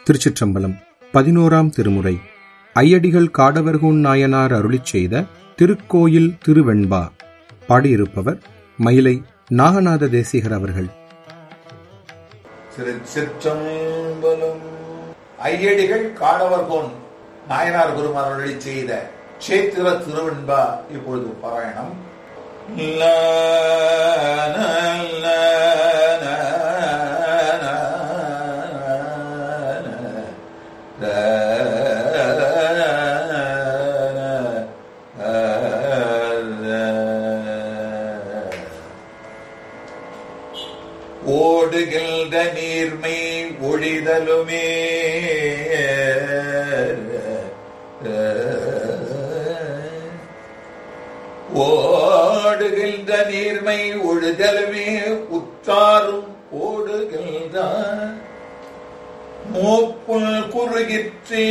திருச்சிற்றம்பலம் பதினோராம் திருமுறை ஐயடிகள் காடவர்கோன் நாயனார் அருளிச் செய்த திருக்கோயில் திருவெண்பா பாடியிருப்பவர் மயிலை நாகநாத தேசிகர் அவர்கள் திருச்சிற்றம்பலம் ஐயடிகள் காடவர்கோன் நாயனார் குருமாரொழி செய்த சேத்திர திருவெண்பா இப்பொழுது பாராயணம் ல, ந, ல, ந, ந, ந, ர, ர. ஓடுகின்ற நீர்மை ஒழிதலுமே ஓடுகின்ற நீர்மை ஒழுதலுமே உற்றாரும் ஓடுகின்ற மூப்புள் குறுகிற்றே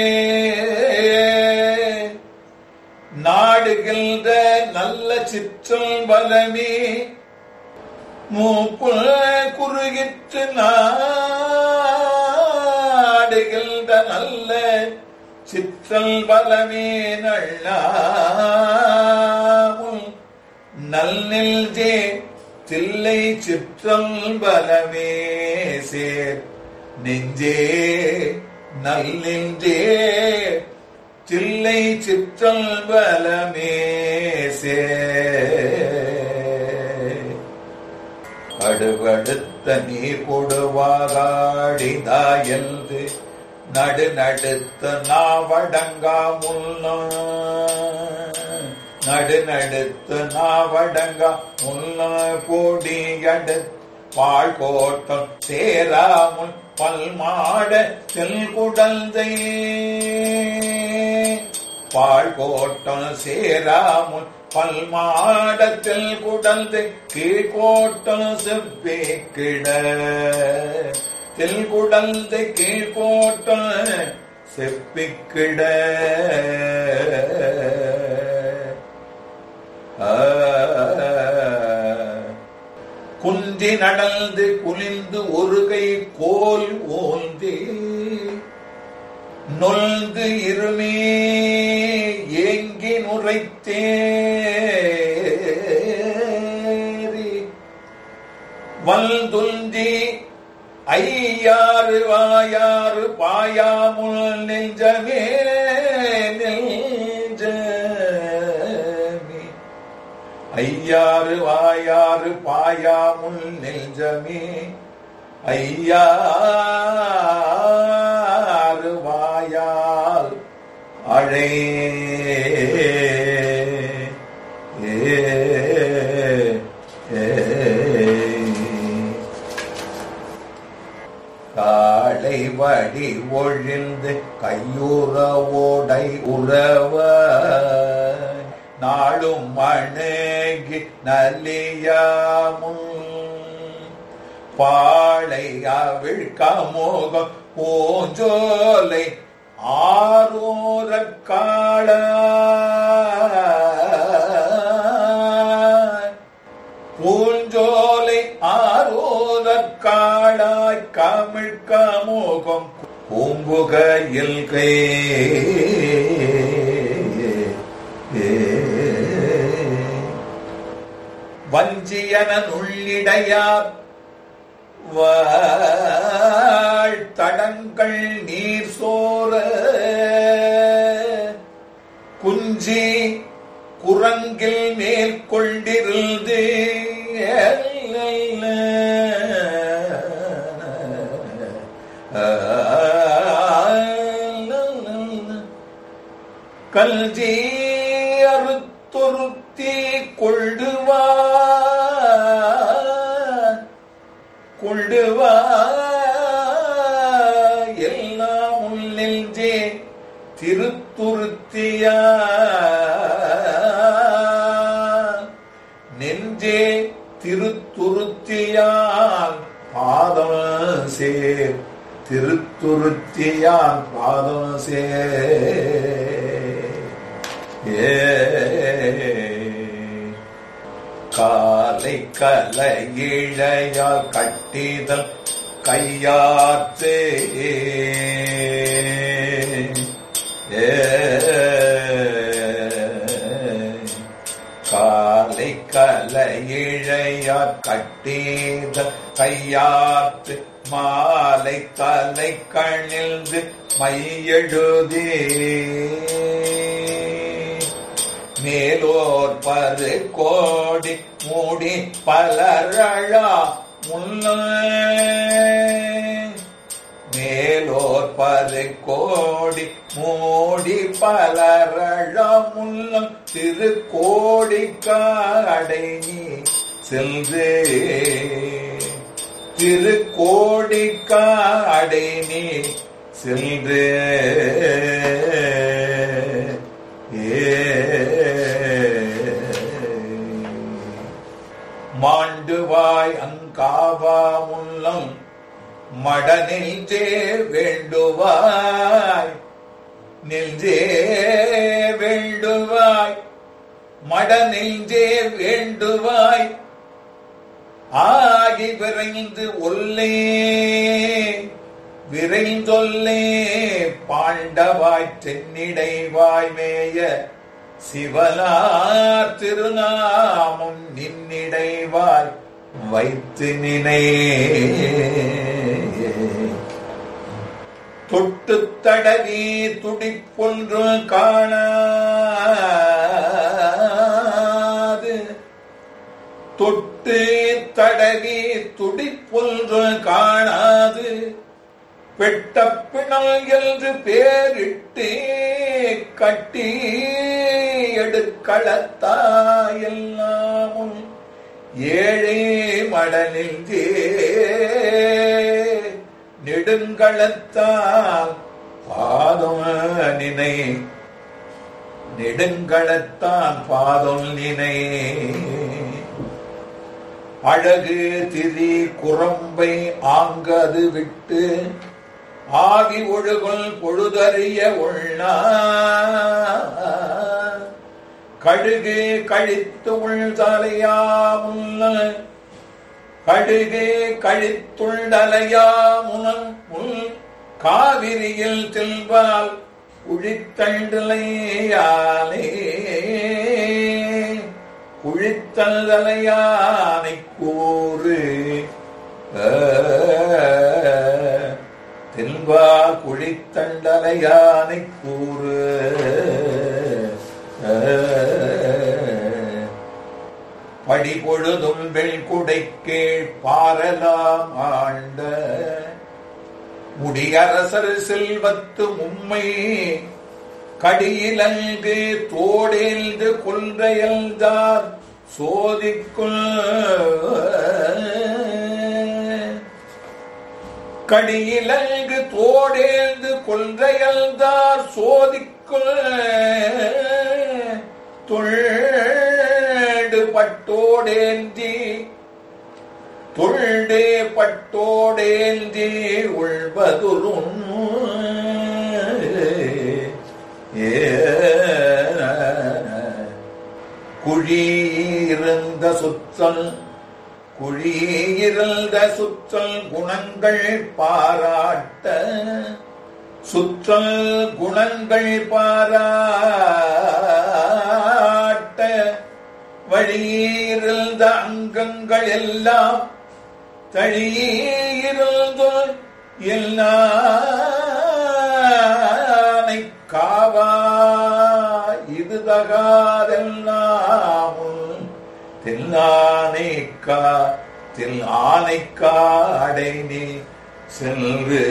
நாடுகின்ற நல்ல சிற்றல் பலமே மூப்புள் குறுகிற்று நாடுகின்ற நல்ல சிற்றல் பலமே நல்லாமும் நல்லெல்ஜே தில்லை சிற்றல் பலமே சேர் நெஞ்சே நல்லெஞ்சே தில்லை சிற்றல் பலமே சேர் அடுவடுத்த நீர் கொடுவாகாடிதாயல்து நடு நடுத்த நாவடங்கா முன்ன நடு நடுத்த நாவடங்கா முன்ன போடி அடு பாழ் கோட்டம் சேராமுன் பல்மாட செல்குடந்தை பாழ் கோட்டம் சேராமுன் பல்மாடத்தில் குடந்தை கீழ்கோட்டம் செவ்வேக்கிட தில்குடந்தை கீழ்கோட்டம் செப்பிக்கிட குந்தி நடந்து குனிந்து ஒரு கை கோல் ஓந்தி நொல்ந்து இருமே ஏங்கி நுரைத்தேரி வல்துந்தி ஐயாறு வாயாறு பாயாமுள் நெஞ்சமே நெஞ்சமே ஐயாறு வாயாறு பாயாமுள் நெஞ்சமே ஐயாறு வாயால் அழை ஏ, ஏ. காளை வடி ஒழிந்து கையுற ஓடை உறவ நாளும் மணங்கி நல்லியாமும் பாளை அவிழ்கமோகம் பூஞ்சோலை ஆரூரக்காள பூஞ்சோலை ஆரோதற்காளாய் கமிழ்கமோகம் பூம்புகையில் கை வஞ்சியன நுள்ளிடையார் தடங்கள் நீர் சோர குஞ்சி குரங்கில் மேல் கொண்டிருந்து கல்ஜி அறுத்தொருத்தி கொள்ளுவா கொள்ளுவா எல்லாம் உள்நெஞ்சே திருத்துருத்தியா நெஞ்சே திருத்துருத்தியான் பாதம் சேர் திருத்துருத்தியான் பாதம் சேர் ஏ காலை கலை இழையால் கட்டிதல் கையாத்தே கட்டேத கையாத்து மாலை தலை கணிழ்ந்து மையெழுதே மேலோர் பரு கோடி மூடி பலரழா முல்ல மேலோர் பரு கோடி மூடி பலரழம் முல்லம் திரு கோடிக்காடை நீ செல்று திரு கோடிக்காடை நீ செல்று மாண்டுவாய் அங்காவா முல்லம் மட நெஞ்சே வேண்டுவாய் நெஞ்சே வேண்டுவாய் மட நெஞ்சே வேண்டுவாய் ஆகி விரைந்து ஒல்லே விரைந்தொல்லே பாண்டவாய் தென்னிடை வாய்மேய சிவனார் திருநாமம் நின்னிடைவாய் வைத்து நினை தொட்டு தடவி துடிப்பொன்று காணாது தொட்டு தடவி துடிப்பொன்று காணாது வெட்ட பிணல் என்று பேரிட்டு கட்டி எடுக்களத்தாயெல்லாமும் ஏழே மடலில் நெடுங்களத்தால் பாதம் நினை நெடுங்களத்தான் பாதம் நினை அழகு திரி குரம்பை ஆங்கது விட்டு ஆகி ஒழுகுல் பொழுதறிய உள்ளா கழுகு கழித்து உள்தலையாமுல்ல கழுகு கழித்துள்ளலையாமுனல் முல் காவிரியில் செல்வால் உழித்தண்டலையாலே குழித்தலையானை கூறு தெல்வா குழித்தண்டலையானை கூறு படி பொழுதும் வெள்குடைக்கே பாரலாம் ஆண்ட முடியரசர் செல்வத்து மும்மை கடியிலங்கு தோடேல்து கொன்றையல்தார் சோதிக்குள் கடியிலங்கு தோடேல்து கொன்றையல்தார் சோதிக்குள் தொழ்டு பட்டோடேந்தி தொழ்டே பட்டோடேந்தி உள்வதுரும் குழியிருந்த சுத்தல் குழியிருந்த சுற்றல் குணங்கள் பாராட்ட சுற்றல் குணங்கள் பாராட்ட வழியிருந்த அங்கங்கள் எல்லாம் தழியிருந்த எல்லானை காவா இது தகாதெல்லாம் தில்லானைக்கா தில் ஆனைக்கா அடை நீ செல்று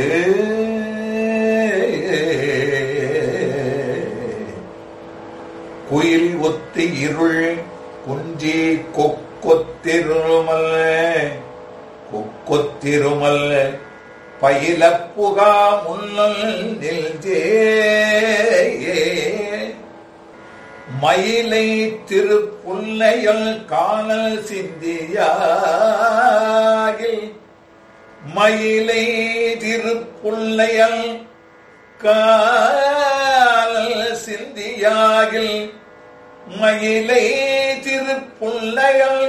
குயில் ஒத்து இருள் குஞ்சி கொக்கொத்திருமல் கொக்கொத்திருமல் பயில புகா முன்னல் நில்தே மயிலை திருப்புல்லையல் காணல் சிந்தியாகில் மயிலை திருப்புல்லையல் காணல் சிந்தியாகில் மயிலை திருப்புல்லையல்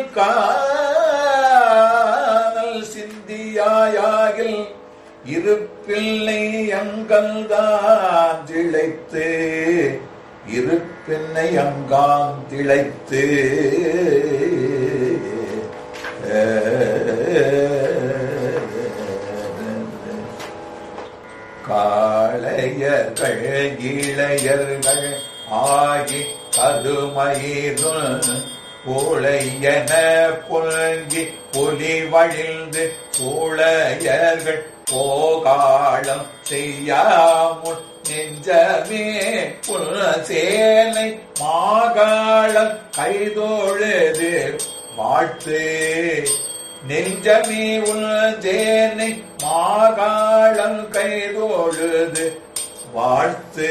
காணல் சிந்தியாயாகில் இருப்பில்லை அங்கல்தான் திளைத்து இருப்பின்னை அங்காம் திளைத்து காளையர்கள் இளையர்கள் ஆகி கருமயிருள் பூளையன புல்கி புலி வழிந்து பூளையர்கள் போகாளம் செய்யாமுன் நெஞ்சமே புல்சேனை மாகாளம் கைதொழுது வாழ்த்து நெஞ்சமே உள்தேனை மாகாளம் கைதொழுது வாழ்த்து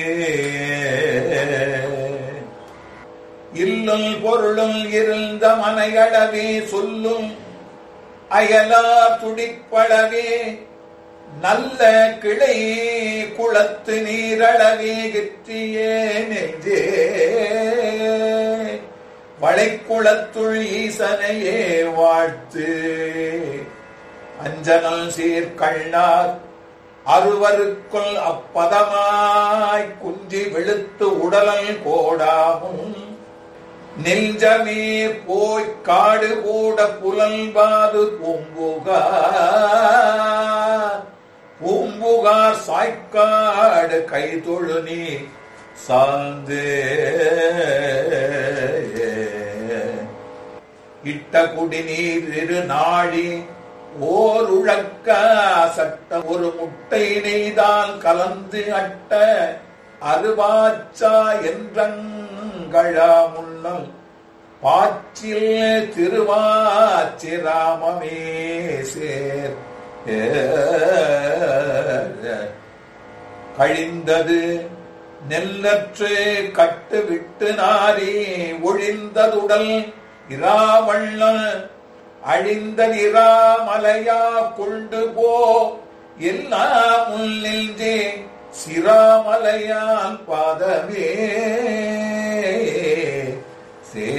இல்லும் பொருளும் இருந்த மனையளவே சொல்லும் அயலா துடிப்பளவே நல்ல கிளை குளத்து நீரளவே கிற்றியே நெஞ்சே வளைக்குளத்துள் ஈசனையே வாழ்த்து அஞ்சனல் சீர்கண்ணார் அறுவருக்குள் அப்பதமாய் குஞ்சி வெளுத்து உடலல் கோடாமும் நெஞ்சமே போய் காடு கூட புலல்பாது பூம்புகார் பூம்புகார் சாய்க்காடு கைதொழு நீ சார்ந்து இட்ட குடிநீர் இரு நாடி ஓர் உழக்க சட்ட ஒரு முட்டை நெய்தால் கலந்து அட்ட அருவாச்சா என்றங்கழா முன்னம் பாச்சில் திருவாச்சிராமமே சேர் கழிந்தது நெல்லற்று கட்டு விட்டு நாரி ஒழிந்ததுடல் இராவள்ளல் அழிந்த நிராமலையா கொண்டு போ எல்லாம் முன்னின்றே சிராமலையான் பாதமே சே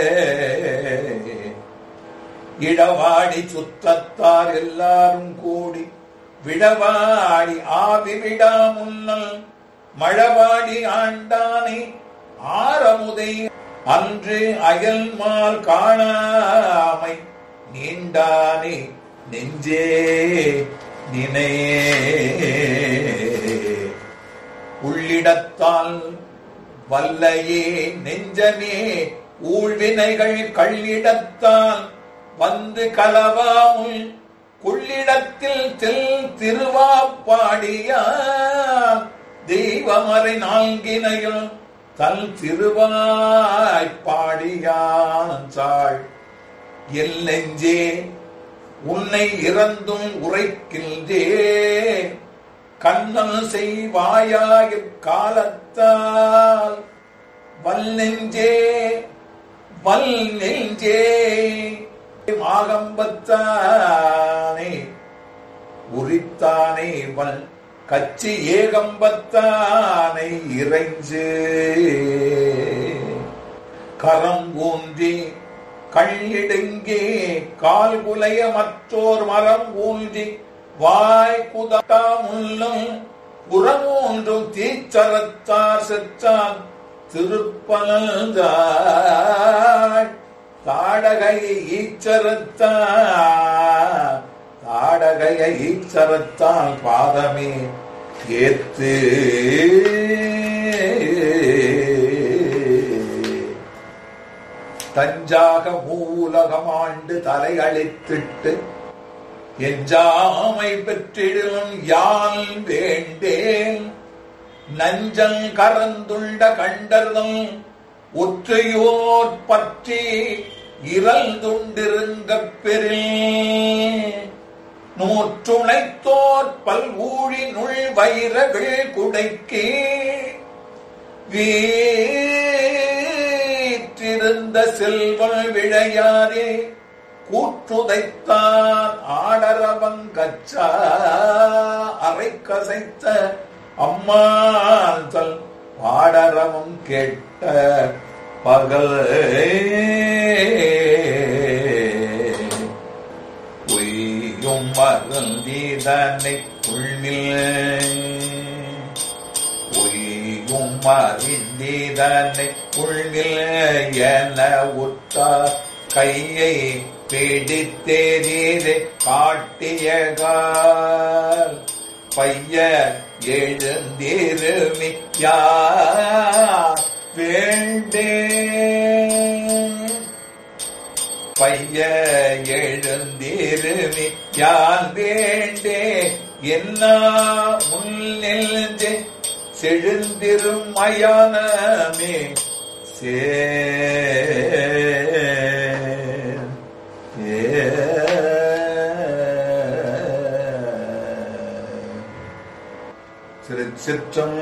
இடவாடி சுத்தத்தார் எல்லாரும் கூடி விடவாடி ஆவி விடா முன்னல் மழவாடி ஆண்டானை ஆரமுதை அன்று அயல்மால் காணாமை நீண்டானே நெஞ்சே நினையே உள்ளிடத்தால் வல்லையே நெஞ்சமே ஊழ்வினைகள் கள்ளிடத்தால் வந்து கலவாமுல் கொள்ளிடத்தில் தெல் திருவாப்பாடியார் தெய்வமறை நான்கினையும் தல் திருவாய்ப்பாடியான் சாள் எல்லெஞ்சே உன்னை இறந்தும் உரைக்கின்றே கண்ணல் செய்வாயாயிற் காலத்தால் வல் நெஞ்சே வல் நெஞ்சே மாகம்பத்தானே உரித்தானே வல் கச்சி ஏகம்பத்தானை இறைஞ்சு கரம் ஊன்றி கள்ளிடுங்கே கால் குலைய மற்றோர் மரம் ஊன்றி வாய் குதா முள்ளும் புறமூன்றும் தீச்சரத்தார் செற்றான் திருப்பனந்தாள் தாடகையை ஈச்சரத்தான் தாடகையை ஈச்சரத்தான் பாதமே ஏத்து தஞ்சாக மூலகமாண்டு தலையளித்திட்டு எஞ்சாமை பெற்றிடும் யான் வேண்டேன் நஞ்சங் கரந்துண்ட கண்டர்தம் ஒற்றையோர் பற்றி இறந்துண்டிருங்கப் பெறில் நூற்றுணைத்தோர் பல்வூழி நுள் வைர குடைக்கு வீற்றிருந்த செல்வல் விழையாரே கூற்றுதைத்தான் ஆடரவங்கச்சா அரை கசைத்த அம்மாள் தல் பாடரவம் கேட்ட பகல் பொய்யும் மருந்தீதனை உள்மில் பொய்யும் மறிந்தீதனை உள்மில் என உற்றார் கையை பிடித்தேரீரை காட்டியகால் பைய எழுந்திருமி யா வேண்டே பைய எழுந்திருமி யான் வேண்டே என்ன முன்னெல்தே செழுந்திரும் மயானமே சே திருச்சிற்றம்பலம்